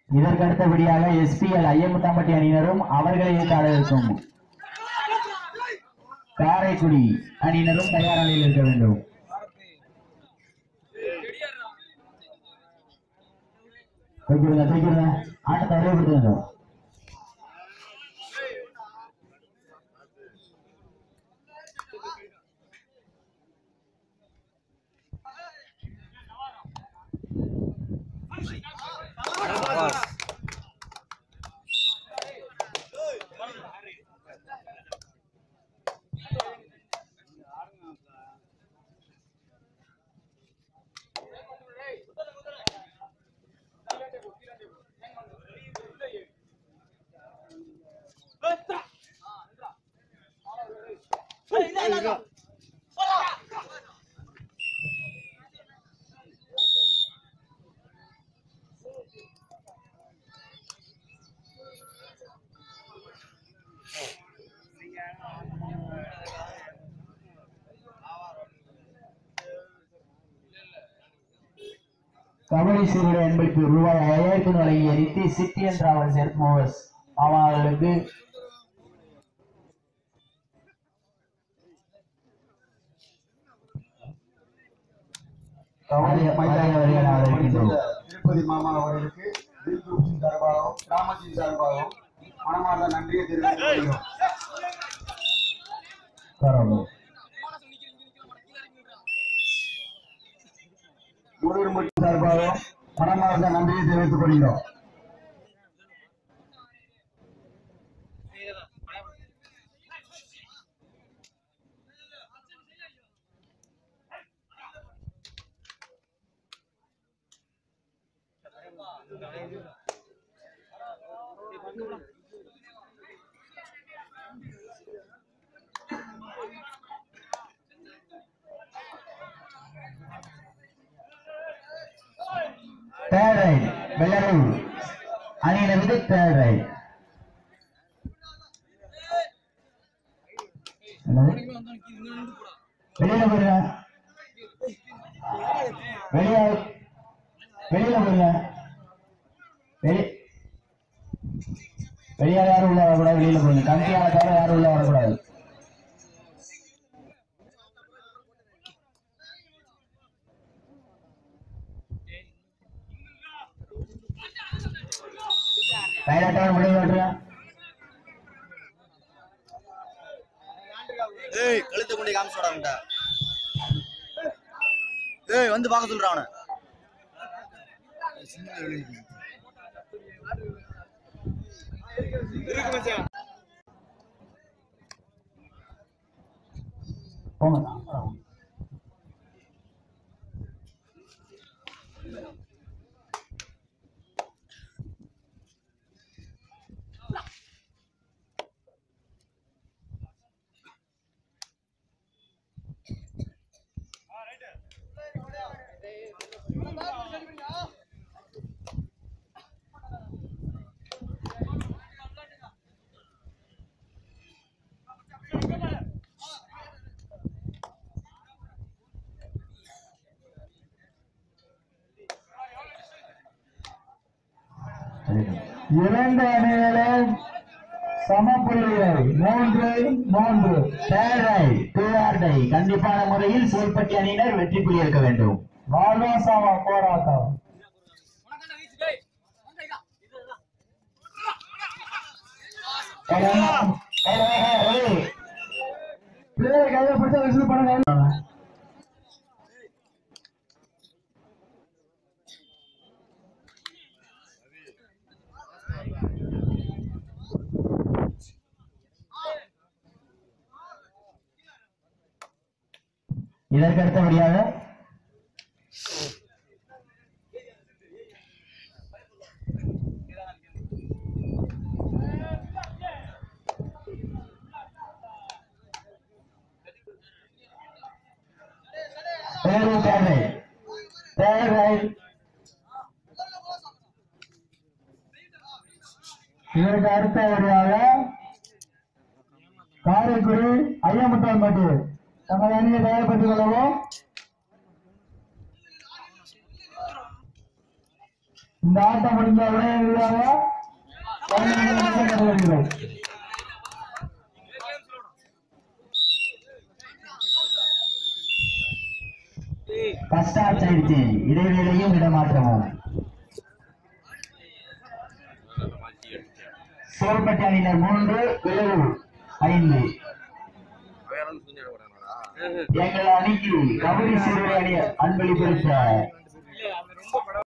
இதற்கு அடுத்தபடியாக எஸ்பிஎல் ஐயமுத்தாம்பட்டி அணியினரும் அவர்களை எதிர்த்தாட இருக்கும் காரைக்குடி அணியினரும் தயார் நிலையில் இருக்க வேண்டும் தூக்கிடுங்க தூக்கிடுங்க ஆட்டத்தை அறிவுறுத்துங்க கபடி சீருடை என்பதற்கு ரூபாய் ஐயாயிரத்தி வழங்கிய நித்தி சிட்டியன் டிராவல்ஸ் ஹெல்ப் மூவர்ஸ் அவர்களுக்கு கவலை மரியாதைகளை ஆதரிக்கின்றோம். திருப்பதி மாமா அவர்களுக்கு வில் குரூப்பின் சார்பாகவும் கிராமத்தின் சார்பாகவும் மனமார்ந்த நன்றியை தெரிவித்துக் கொள்கிறோம் பரவாயில்ல. முருகன் சார்பாகவும் மனமார்ந்த நன்றியை தெரிவித்துக் கொள்கிறோம் Third right, வெள்ளலூர் அணியினருக்கு third right. என்னது? வெளியில போயிருங்க வெளிய வெளியில போயிருங்க வெளி வெளியால யாரும் உள்ள வரக்கூடாது வெளியில போயிருங்க கம்பியால தவிர யாரும் உள்ள வரக்கூடாது டைரக்டாக முடிவு விட்டுருங்க ஏய் கழுத்தை கொண்டு காமிச்சு விடாமட்டா ஏய் வந்து பார்க்க சொல்றான் அவனை போங்க இரண்டு அணிகளும் சமப்புள்ளிகள் மூன்று மூன்று தேர்டை தேர்டை கண்டிப்பான முறையில் சோல்பட்டி அணியினர் வெற்றி புள்ளி எடுக்க வேண்டும் வாழ்வாசாவா போராட்டம் கையில பிடிச்ச விசில் பண்ணுங்க இதற்கு அடுத்தபடியாக தேர்வு தேர்வை தேர்வை இதற்கு அடுத்தபடியாக காரைக்குடி ஐயமுத்தால் மட்டு தங்கள் அணியை தயார்படுத்திக் கொள்ளவும் இந்த ஆட்டம் முடிஞ்ச உடனே இறுதியாக பதினைந்து நிமிஷம் நிறைவேறுகிறது. ஃபர்ஸ்ட் ஆஃப் ஆயிடுச்சு இடைவேளையும் இடமாற்றமும் சோர்பட்டி அணியினர் மூன்று விளைவு ஐந்து எங்கள் அணிக்கு கபடி சிறுவை அணி அன்பளிப்படுத்த